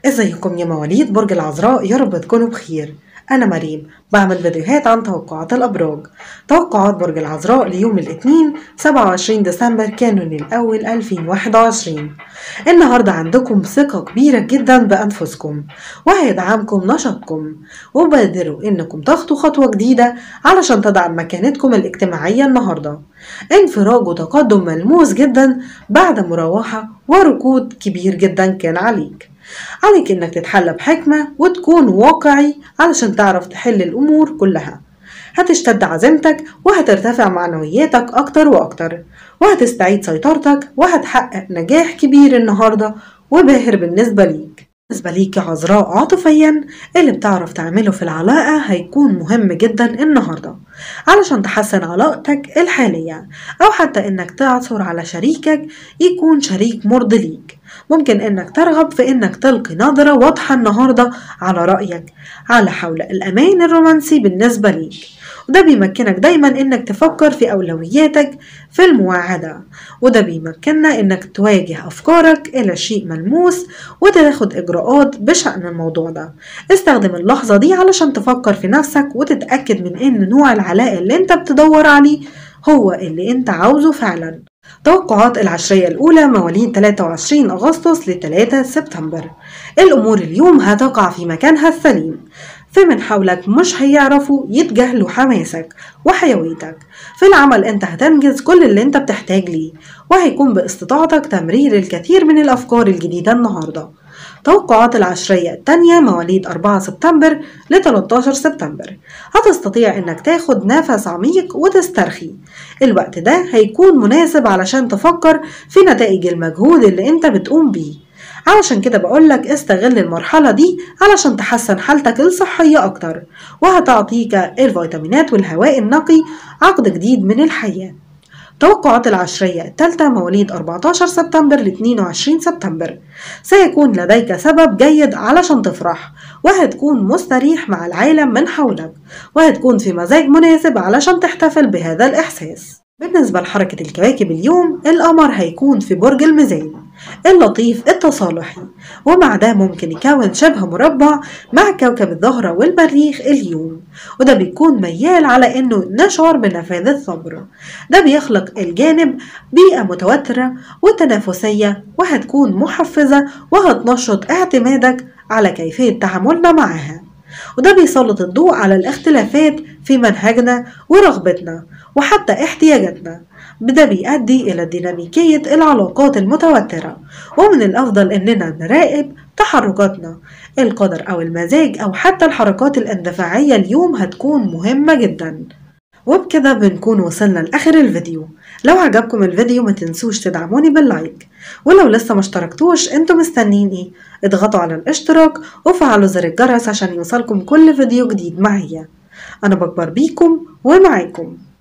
ازيكم يا مواليد برج العذراء يا رب تكونوا بخير أنا مريم بعمل فيديوهات عن توقعات الأبراج توقعات برج العذراء ليوم الاثنين 27 ديسمبر كانون الأول 2021 النهاردة عندكم ثقة كبيرة جدا بأنفسكم وهيدعمكم نشاطكم وبادروا إنكم تاخدوا خطوة جديدة علشان تدعم مكانتكم الاجتماعية النهاردة انفراج وتقدم ملموس جدا بعد مروحة وركود كبير جدا كان عليك عليك انك تتحلى بحكمة وتكون واقعي علشان تعرف تحل الامور كلها هتشتد عزيمتك وهترتفع معنوياتك اكتر واكتر وهتستعيد سيطرتك وهتحقق نجاح كبير النهاردة وباهر بالنسبة ليك بالنسبة ليك يا عذراء عاطفيا اللي بتعرف تعمله في العلاقة هيكون مهم جدا النهاردة علشان تحسن علاقتك الحالية أو حتى إنك تعثر على شريكك يكون شريك مرضي ليك ممكن إنك ترغب في إنك تلقي نظرة واضحة النهاردة على رأيك على حول الأمان الرومانسي بالنسبة ليك وده بيمكنك دايما انك تفكر في اولوياتك في المواعدة وده بيمكننا انك تواجه افكارك الى شيء ملموس وتاخد اجراءات بشأن الموضوع ده استخدم اللحظة دي علشان تفكر في نفسك وتتأكد من ان نوع العلاقة اللي انت بتدور عليه هو اللي انت عاوزه فعلا توقعات العشرية الأولى مواليد 23 أغسطس ل 3 سبتمبر الأمور اليوم هتقع في مكانها السليم فمن حولك مش هيعرفوا يتجاهلوا حماسك وحيويتك في العمل انت هتنجز كل اللي انت بتحتاج ليه وهيكون باستطاعتك تمرير الكثير من الأفكار الجديدة النهاردة توقعات العشرية التانية مواليد 4 سبتمبر ل 13 سبتمبر هتستطيع انك تاخد نفس عميق وتسترخي الوقت ده هيكون مناسب علشان تفكر في نتائج المجهود اللي انت بتقوم بيه علشان كده بقولك استغل المرحلة دي علشان تحسن حالتك الصحية أكتر وهتعطيك الفيتامينات والهواء النقي عقد جديد من الحياة توقعات العشرية الثالثة مواليد 14 سبتمبر ل 22 سبتمبر سيكون لديك سبب جيد علشان تفرح وهتكون مستريح مع العالم من حولك وهتكون في مزاج مناسب علشان تحتفل بهذا الإحساس بالنسبة لحركة الكواكب اليوم القمر هيكون في برج الميزان اللطيف التصالحي ومع ده ممكن يكون شبه مربع مع كوكب الزهرة والمريخ اليوم وده بيكون ميال على انه نشعر بنفاذ الصبر ده بيخلق الجانب بيئة متوترة وتنافسية وهتكون محفزة وهتنشط اعتمادك على كيفية تعاملنا معها وده بيسلط الضوء على الاختلافات في منهجنا ورغبتنا وحتى احتياجاتنا ده بيؤدي إلى ديناميكية العلاقات المتوترة ومن الأفضل إننا نراقب تحركاتنا القدر أو المزاج أو حتى الحركات الاندفاعية اليوم هتكون مهمة جدا وبكده بنكون وصلنا لآخر الفيديو لو عجبكم الفيديو ما تنسوش تدعموني باللايك ولو لسه ما اشتركتوش انتوا مستنين ايه اضغطوا على الاشتراك وفعلوا زر الجرس عشان يوصلكم كل فيديو جديد معايا انا بكبر بيكم ومعاكم